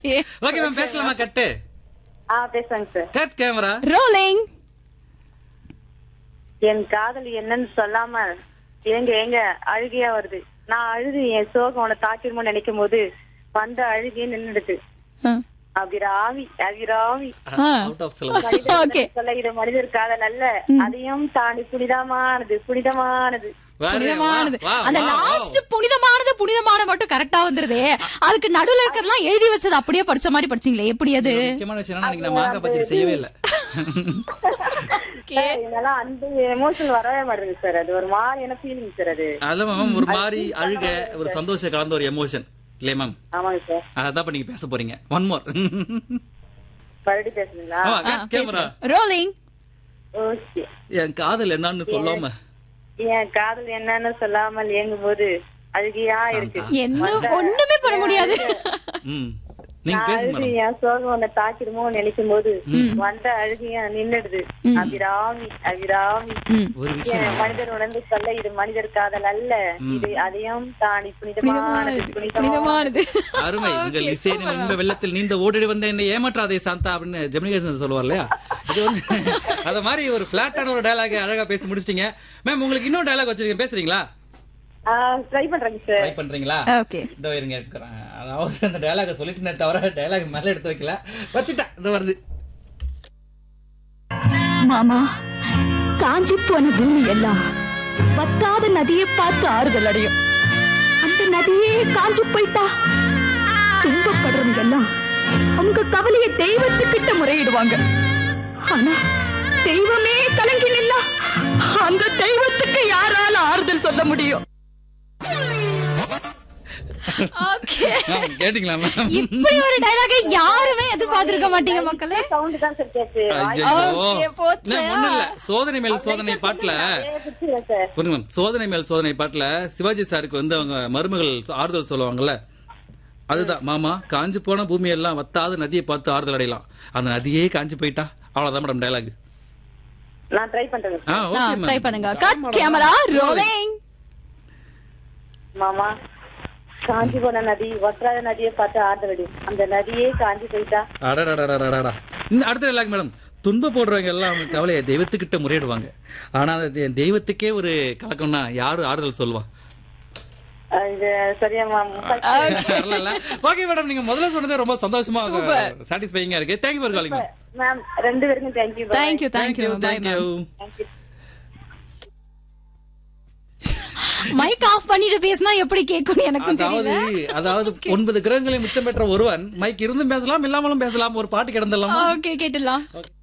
Okay ma'am பேசலாமா கட்டு ஆ பேசுங்க சார் கட் கேமரா ரோலிங் என் காதல் என்னன்னு சொல்லாம ஏங்க ஏங்க அழுகையா வருது நான் அழுது என் சோகம் உன தாக்கிருமோ நினைக்கும் போது வந்த அழுகையே நின்னுடுது Abirami Abirami out of syllabus okay சொல்ல இது மனிதர் காதல் அல்ல அதையும் தாண்டி புனிதமானது புனிதமானது புனிதமானது அந்த லாஸ்ட் புனிதமானது புனிதமான மட்டும் கரெக்டா வந்துருதே அதுக்கு நடுவுல இருக்கிறதெல்லாம் எழுதி வச்சது அப்படியே படிச்ச மாதிரி படிச்சீங்களே எப்படி அது முக்கியமான விஷயம் என்னன்னா, இன்னைக்கு நான் மாங்காய் பச்சடி செய்யவே இல்ல சார், என்னால அந்த எமோஷன் வரவே மாட்டேங்குது சார் அது ஒரு மாதிரியான ஃபீலிங் சார் அது அதுல மேம் ஒரு மாதிரி அழுக ஒரு சந்தோஷம் கலந்த ஒரு எமோஷன் இல்லையா மேம் ஆமாங்க சார் அதான் இப்ப நீங்க பேச போறீங்க ஒன் மோர் மறுபடியும் பேசுறீங்களா ஆமா கட் கேமரா ரோலிங் ஓகே என் காதல் என்னன்னு சொல்லாம என் காதல் என்னன்னு சொல்லாமல் இயங்கும் போது அழுகையா இருக்கு என்ன ஒண்ணுமே பண்ண முடியாது ம் நீங்க நான் பேசுங்க அழுது மேடம் என் சோகம் உன்னை தாக்கிடுமோ நினைக்கும் போது வந்த அழுகையா நின்னுடுது அபிராமி அபிராமி ம். ஒரு விஷயம் என் மனிதர் உணர்ந்து சொல்ல இது மனிதர் காதல் அல்ல இது அதையும் தாண்டி புனிதமானது புனிதமானது புனிதமானது அருமை உங்கள் இசை இந்த வெள்ளத்தில் நீந்த ஓடிடி வந்த என்னை ஏமாற்றாதே சாந்தா அப்படின்னு ஜெமினிகேசன் சொல்லுவார் இல்லையா இது வந்து அத மாதிரி ஒரு பிளாட்டான ஒரு டயலாக் அழகா பேசி முடிச்சிட்டீங்க மேம் உங்களுக்கு இன்னொரு டயலாக் வச்சிருக்கீங்க பேசுறீங்களா ட்ரை பண்றேங்க சார் ட்ரை பண்றீங்களா ஓகே இந்த இருங்க இருக்கிறேன் அதாவது அந்த டயலாக சொல்லிட்டு தவிர டயலாக் மேல எடுத்து வைக்கல வச்சுட்டேன் இந்த வருது மாமா காஞ்சி போன பூமி எல்லாம் வத்தாத நதியை பார்த்து ஆறுதல் அடையும் அந்த நதியே காஞ்சி போயிட்டா துன்பப்படுறவங்க எல்லாம் அவங்க கவலைய தெய்வத்துக்கிட்ட முறையிடுவாங்க ஆனா தெய்வமே கலங்கி நின்னா அந்த தெய்வத்துக்கு யாரால ஆறுதல் சொல்ல முடியும் ஓகே மேம் கேட்டீங்களா மேம் இப்படி ஒரு டயலாக யாருமே எதிர்பார்த்திருக்க மாட்டீங்க மக்களே சவுண்ட் தான் சார் கேட்டு ஐயோ Okay, போச்சு. ஒண்ணு இல்ல சோதனை மேல் சோதனை பாட்டுல சார் புரியுங்க மேம் சோதனை மேல் சோதனை பாட்டுல சிவாஜி சாருக்கு வந்து அவங்க மருமகள் ஆறுதல் சொல்லுவாங்கல்ல அதுதான் மாமா காஞ்சு போன பூமி எல்லாம் வத்தாத நதியை பார்த்து ஆறுதல் அடையலாம் அந்த நதியே காஞ்சு போயிட்டா அவ்வளவுதான் மேடம் டயலாக் நான் ட்ரை பண்றேங்க ஆ ஓகே மேம் ட்ரை பண்ணுங்க கட் கேமரா ரோலிங் மாமா காஞ்சி போன நதி வற்றாத நதியை பார்த்து ஆறுதல் அந்த நதியே காஞ்சி போயிட்டா அடடடடடடடா. இந்த அடுத்த டயலாக் மேடம் துன்ப போடுறவங்க எல்லாம் அவங்க கவலையை தெய்வத்துக்கிட்ட முறையிடுவாங்க ஆனா அது தெ- தெய்வத்துக்கே ஒரு கலக்கம்னா யாரு ஆறுதல் சொல்லுவா அஹ் இது சரியா மேம் ஓகே மேடம் நீங்க முதல்ல சொன்னது ரொம்ப சந்தோஷமா Super. சாட்டிஸ்ஃபைங்கா இருக்கு thank you for calling ma'am ma'am ரெண்டு பேருக்கும் thank you thank you thank you thank you thank you thank you mic off பண்ணிட்டு பேசினா எப்படி கேட்கும் எனக்கும் அதாவது தெரியல அதாவது ஒன்பது கிரகங்களை மிச்சம் பெற்ற ஒருவன் மைக் இருந்தும் பேசலாம் இல்லாமலும் பேசலாம் ஒரு பாட்டு கிடந்தலாம் ஓகே கேட்டுலாம் ஓகே